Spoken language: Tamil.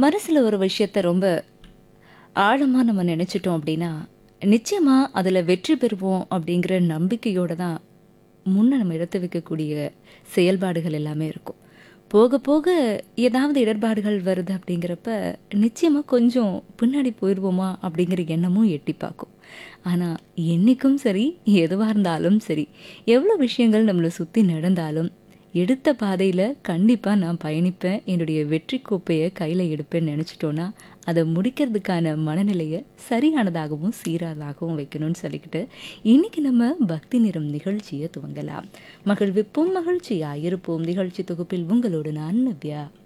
மனசில் ஒரு விஷயத்த ரொம்ப ஆழமாக நம்ம நினச்சிட்டோம் அப்படின்னா நிச்சயமாக அதில் வெற்றி பெறுவோம் அப்படிங்கிற நம்பிக்கையோடு தான் முன்ன நம்ம எடுத்து வைக்கக்கூடிய செயல்பாடுகள் எல்லாமே இருக்கும் போக போக ஏதாவது இடர்பாடுகள் வருது அப்படிங்கிறப்ப நிச்சயமாக கொஞ்சம் பின்னாடி போயிடுவோமா அப்படிங்கிற எண்ணமும் எட்டி பார்க்கும் ஆனால் என்றைக்கும் சரி எதுவாக இருந்தாலும் சரி எவ்வளோ விஷயங்கள் நம்மளை சுற்றி நடந்தாலும் எடுத்த பாதையில் கண்டிப்பாக நான் பயணிப்பேன் என்னுடைய வெற்றி கோப்பையை கையில் எடுப்பேன்னு நினச்சிட்டோன்னா அதை முடிக்கிறதுக்கான மனநிலையை சரியானதாகவும் சீரானதாகவும் வைக்கணும்னு சொல்லிக்கிட்டு இன்றைக்கி நம்ம பக்தி நிறம் நிகழ்ச்சியை துவங்கலாம் மகிழ்விப்போம் மகிழ்ச்சியாக இருப்போம் நிகழ்ச்சி தொகுப்பில் உங்களோடு நான் நவ்யா